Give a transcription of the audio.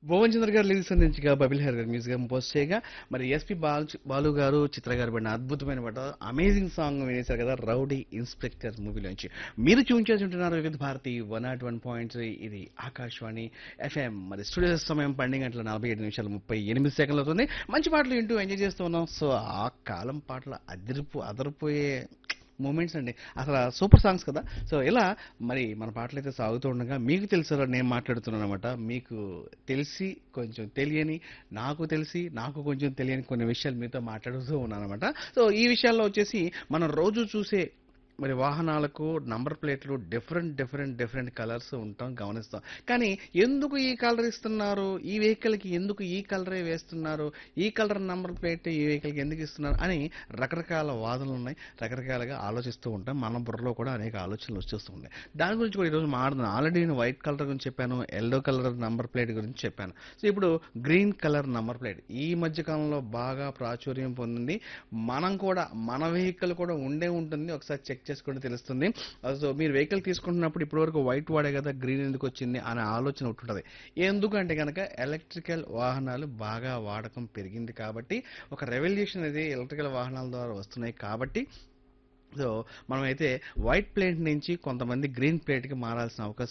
భువన్ చంద్ర గారు లిరిక్స్ అందించగా బబిల్ హెర్ గారు మ్యూజిక్ కంపోజ్ చేయగా మరి ఎస్పి బాలు బాలు గారు చిత్ర గారు పడిన అద్భుతమైన పాట అమేజింగ్ సాంగ్ వినేశారు కదా రౌడీ ఇన్స్పెక్టర్ మూవీలోంచి మీరు ట్యూన్ చేసి ఉంటున్నారు Vividh Bharati one not one point three ఇది ఆకాశవాణి ఎఫ్ఎం మరి స్టూడియో సమయం పన్నెండు గంటల నలభై ఏడు నిమిషాలు ముప్పై ఎనిమిది సెకండ్లు అవుతుంది మంచి పాటలు వింటూ ఎంజాయ్ చేస్తూ ఉన్నాం సో ఆ కాలం పాటలు అదిరిపో అదరిపోయే మూమెంట్స్ అండి అసలు సూపర్ సాంగ్స్ కదా సో ఇలా మరి మన పాటలు అయితే సాగుతూ ఉండగా మీకు తెలుసు నేను మాట్లాడుతున్నాను అనమాట మీకు తెలిసి కొంచెం తెలియని నాకు తెలిసి నాకు కొంచెం తెలియని కొన్ని విషయాలు మీతో మాట్లాడుతూ ఉన్నాను అనమాట సో ఈ విషయాల్లో వచ్చేసి మనం రోజు చూసే మరి వాహనాలకు నంబర్ ప్లేట్లు డిఫరెంట్ డిఫరెంట్ డిఫరెంట్ కలర్స్ ఉంటాం గమనిస్తాం కానీ ఎందుకు ఈ కలర్ ఇస్తున్నారు ఈ వెహికల్కి ఎందుకు ఈ కలరే వేస్తున్నారు ఈ కలర్ నంబర్ ప్లేట్ ఈ వెహికల్కి ఎందుకు ఇస్తున్నారు అని రకరకాల వాదనలు ఉన్నాయి రకరకాలుగా ఆలోచిస్తూ ఉంటాం మన బుర్రలో కూడా అనేక ఆలోచనలు వచ్చేస్తూ ఉన్నాయి దాని గురించి కూడా ఈరోజు మాట్లాడుతున్నాను ఆల్రెడీ నేను వైట్ కలర్ గురించి చెప్పాను ఎల్లో కలర్ నంబర్ ప్లేట్ గురించి చెప్పాను సో ఇప్పుడు గ్రీన్ కలర్ నంబర్ ప్లేట్ ఈ మధ్య కాలంలో బాగా ప్రాచుర్యం పొందింది మనం కూడా మన వెహికల్ కూడా ఉండే ఉంటుంది ఒకసారి చెక్ చేసుకుంటే తెలుస్తుంది సో మీరు వెహికల్ తీసుకుంటున్నప్పుడు ఇప్పటివరకు వైట్ వాడే కదా గ్రీన్ ఎందుకు వచ్చింది అనే ఆలోచన ఒకటి ఉంటుంది ఎందుకంటే కనుక ఎలక్ట్రికల్ వాహనాలు బాగా వాడకం పెరిగింది కాబట్టి ఒక రెవల్యూషన్ అనేది ఎలక్ట్రికల్ వాహనాల ద్వారా వస్తున్నాయి కాబట్టి సో మనమైతే వైట్ ప్లేట్ నుంచి కొంతమంది గ్రీన్ ప్లేట్కి మారాల్సిన అవకాశం